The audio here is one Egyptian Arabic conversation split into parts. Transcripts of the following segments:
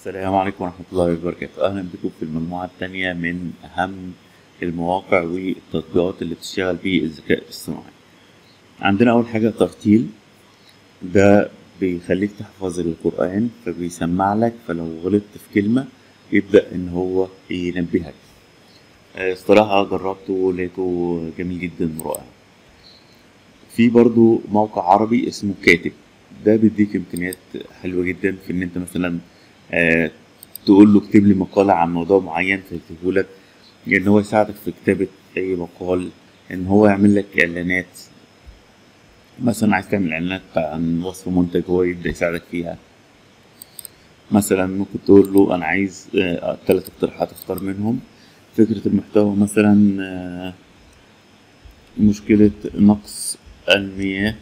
السلام عليكم ورحمة الله وبركاته أهلا بكم في المجموعة التانية من أهم المواقع والتطبيقات اللي بتشتغل بيه الذكاء الاصطناعي عندنا أول حاجة ترتيل ده بيخليك تحفظ القرآن فبيسمع لك فلو غلطت في كلمة يبدأ إن هو ينبهك آه، الصراحة جربته ولقيته جميل جدا ورائع في برضو موقع عربي اسمه كاتب ده بيديك امكانيات حلوه جدا في ان انت مثلا آه تقول له اكتب لي مقاله عن موضوع معين فيكتبه لك ان هو يساعدك في كتابه اي مقال ان هو يعمل لك اعلانات مثلا عايز تعمل اعلانات عن وصف منتج هو يبدا يساعدك فيها مثلا ممكن تقول له انا عايز آه ثلاث اقتراحات اختار منهم فكره المحتوى مثلا آه مشكله نقص المياه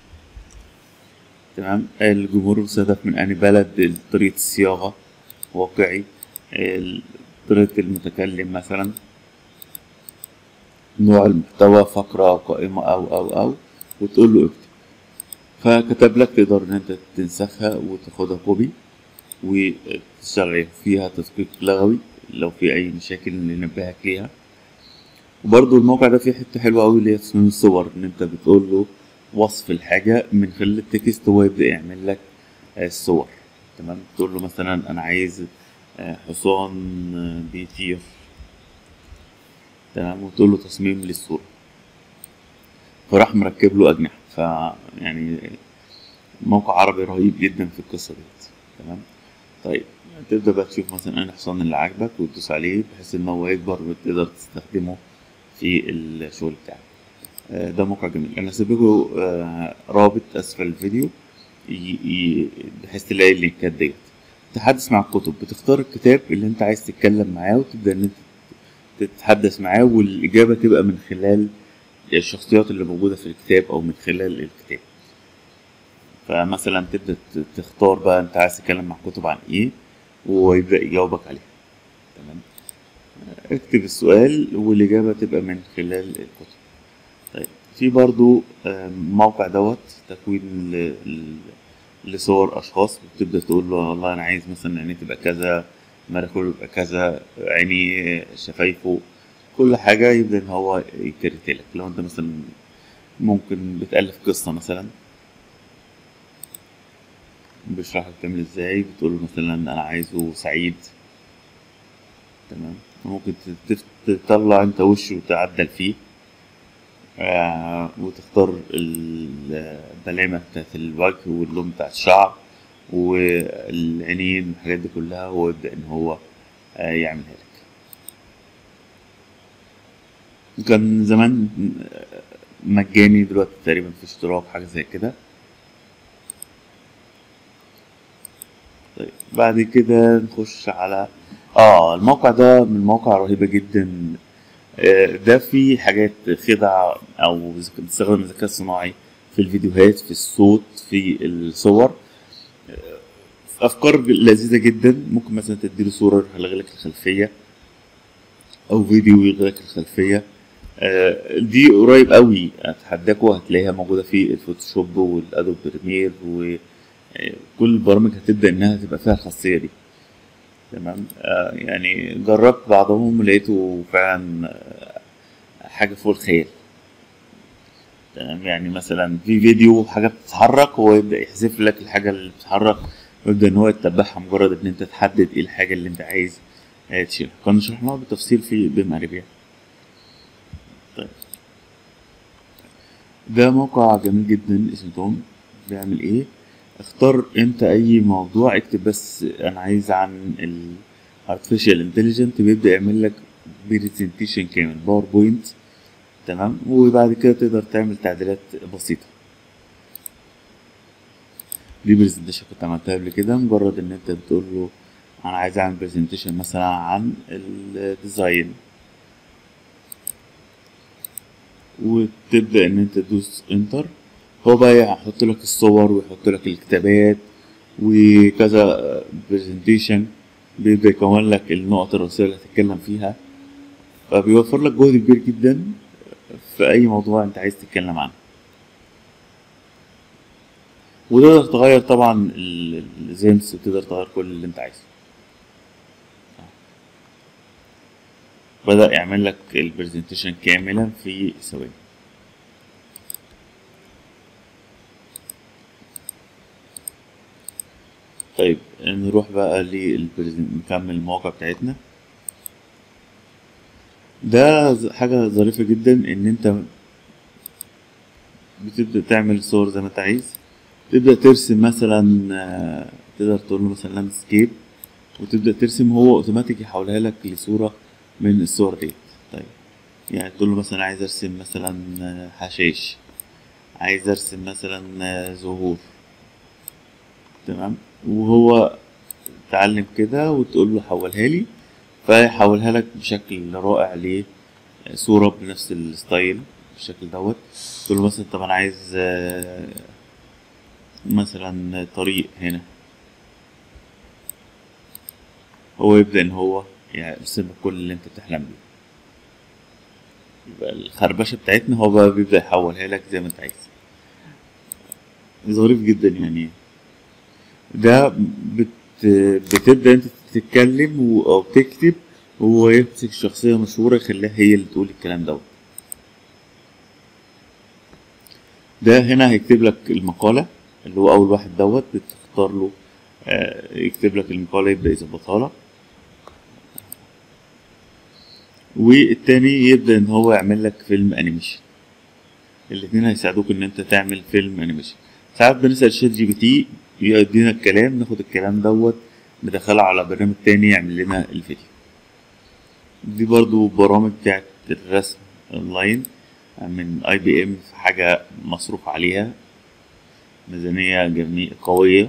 تمام الجمهور مستهدف من أي بلد طريقة الصياغة واقعي ال- طريقة المتكلم مثلا نوع المحتوى فقرة أو قائمة أو أو أو وتقول له اكتب فكتب لك تقدر إن أنت تنسخها وتاخدها كوبي وتشتغل فيها تدقيق لغوي لو في أي مشاكل ننبهك ليها وبرضه الموقع ده فيه حتة حلوة أوي اللي هي تصميم الصور إن أنت بتقول له وصف الحاجة من خلال التكست هو يبدأ يعمل لك آه، الصور تمام تقول له مثلا أنا عايز آه، حصان آه، بيطير تمام وتقول له تصميم للصورة فراح مركب له أجنحة فيعني موقع عربي رهيب جدا في القصة ديت تمام طيب تبدأ بقى تشوف مثلا أنا الحصان اللي عاجبك وتدوس عليه بحيث إن هو يكبر وتقدر تستخدمه في الشغل بتاعك آه، ده موقع جميل انا هسيب لكم آه، رابط اسفل الفيديو ي- ي- بحيث تلاقي اللينكات ديت تحدث مع الكتب بتختار الكتاب اللي انت عايز تتكلم معاه وتبدا ان انت تتحدث معاه والاجابه تبقى من خلال الشخصيات اللي موجوده في الكتاب او من خلال الكتاب فمثلا تبدا ت- تختار بقى انت عايز تتكلم مع كتب عن ايه ويبدا يجاوبك عليها تمام آه، اكتب السؤال والاجابه تبقى من خلال الكتب طيب في برضو آم، موقع دوت تكوين ل- ل- لصور اشخاص بتبدا تقول له والله انا عايز مثلا عينيه تبقى كذا مناخيره يبقى كذا عينيه شفايفه كل حاجه يبدا ان هو يكرت لك لو انت مثلا ممكن بتالف قصه مثلا بيشرح لك تعمل ازاي بتقول له مثلا انا عايزه سعيد تمام ممكن تت- تطلع انت وشه وتعدل فيه آه، وتختار الملامح بتاعت الوجه واللون بتاع الشعر والعينين والحاجات دي كلها هو يبدأ إن هو آه، يعملها لك كان زمان آه، مجاني دلوقتي تقريبا في اشتراك حاجة زي كده طيب بعد كده نخش على اه الموقع ده من المواقع رهيبة جدا آه، ده فيه حاجات خدع او ذك- بتستخدم الذكاء الصناعي في الفيديوهات في الصوت في الصور آه، افكار لذيذه جدا ممكن مثلا تديله صوره يلغي لك الخلفيه او فيديو يلغي لك الخلفيه آه، دي قريب قوي اتحداكوا هتلاقيها موجوده في الفوتوشوب والادوب بريمير وكل البرامج هتبدا انها تبقى فيها الخاصيه دي تمام آه يعني جربت بعضهم لقيته فعلا آه، حاجة فوق الخيال تمام يعني مثلا في فيديو حاجة بتتحرك هو يبدأ يحذف لك الحاجة اللي بتتحرك ويبدأ إن هو يتبعها مجرد إن أنت تحدد إيه الحاجة اللي أنت عايز آه، تشيلها كنا شرحناها بالتفصيل في بما ربيع طيب ده موقع جميل جدا اسمه توم بيعمل ايه اختار انت اي موضوع اكتب بس انا عايز عن ال artificial intelligence بيبدأ يعمل لك برزنتيشن كامل باوربوينت تمام وبعد كده تقدر تعمل تعديلات بسيطة دي برزنتيشن كنت عملتها قبل كده مجرد ان انت بتقول له انا عايز اعمل برزنتيشن مثلا عن الديزاين وتبدأ ان انت تدوس انتر هو بقى يحط لك الصور ويحط لك الكتابات وكذا برزنتيشن بيبدأ يكون لك النقط الرئيسية اللي هتتكلم فيها فبيوفر لك جهد كبير جدا في أي موضوع أنت عايز تتكلم عنه وتقدر تغير طبعا الزيمس وتقدر تغير كل اللي أنت عايزه بدأ يعمل لك البرزنتيشن كاملا في ثواني طيب نروح بقى للبرزن نكمل المواقع بتاعتنا ده ز- حاجة ظريفة جدا ان انت بتبدأ تعمل صور زي ما انت عايز تبدأ ترسم مثلا آه، تقدر تقول له مثلا لاندسكيب وتبدأ ترسم هو اوتوماتيك يحولها لك لصورة من الصور ديت طيب يعني تقول له مثلا عايز ارسم مثلا آه، حشائش عايز ارسم مثلا آه، زهور تمام وهو اتعلم كده وتقول له حولها لي فيحولها لك بشكل رائع لصورة بنفس الستايل بالشكل دوت تقول له مثلا طب انا عايز آه، مثلا طريق هنا هو يبدأ ان هو يرسم لك كل اللي انت بتحلم بيه يبقى الخربشة بتاعتنا هو بقى بيبدأ يحولها لك زي ما انت عايز ظريف جدا يعني ده بت... بتبدأ انت تتكلم و... او تكتب وهو يمسك شخصية مشهورة يخليها هي اللي تقول الكلام دوت ده هنا هيكتب لك المقالة اللي هو أول واحد دوت بتختار له آه، يكتب لك المقالة يبدأ يظبطها لك والتاني يبدأ إن هو يعمل لك فيلم أنيميشن الاتنين هيساعدوك إن أنت تعمل فيلم أنيميشن ساعات بنسأل شات جي بي تي يدينا الكلام ناخد الكلام دوت ندخله على برنامج تاني يعمل لنا الفيديو دي برضو برامج بتاعت الرسم اونلاين من اي بي ام حاجة مصروف عليها ميزانية جميل قوية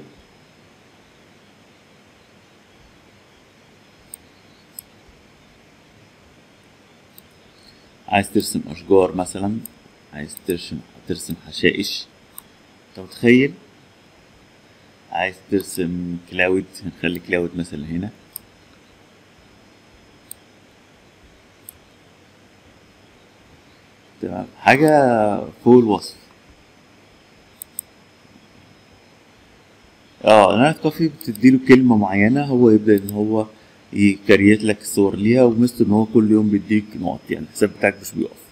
عايز ترسم أشجار مثلا عايز ترسم ترسم حشائش انت متخيل عايز ترسم كلاود هنخلي كلاود مثلا هنا تمام حاجة فوق الوصف اه انا كافي بتديله كلمة معينة هو يبدأ ان هو يكريت لك الصور ليها ومثل ان هو كل يوم بيديك نقط يعني الحساب بتاعك مش بيقف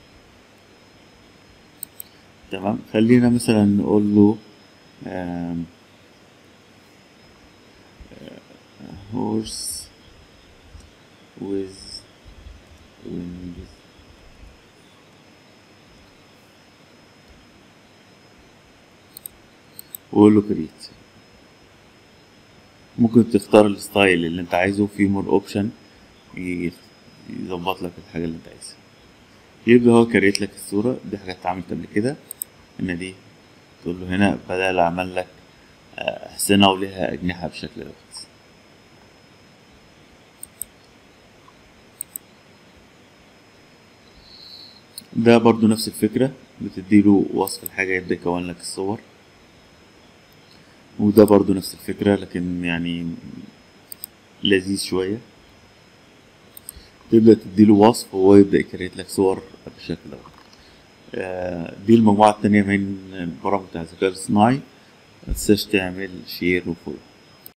تمام خلينا مثلا نقول له آم، آه، horse with wings وقول له كريت ممكن تختار الستايل اللي انت عايزه في مور اوبشن يظبط لك الحاجة اللي انت عايزها يبدأ هو كريت لك الصورة دي حاجات اتعملت قبل كده ان دي تقول له هنا بدل عمل لك آه، حسنة وليها أجنحة بالشكل دوت ده برضو نفس الفكرة بتديله وصف الحاجة يبدأ يكون لك الصور وده برضو نفس الفكرة لكن يعني لذيذ شوية تبدأ تديله وصف وهو يبدأ يكريت لك صور بالشكل ده آه، دي المجموعة التانية من البرامج بتاع الذكاء الاصطناعي متنساش تعمل شير وفولو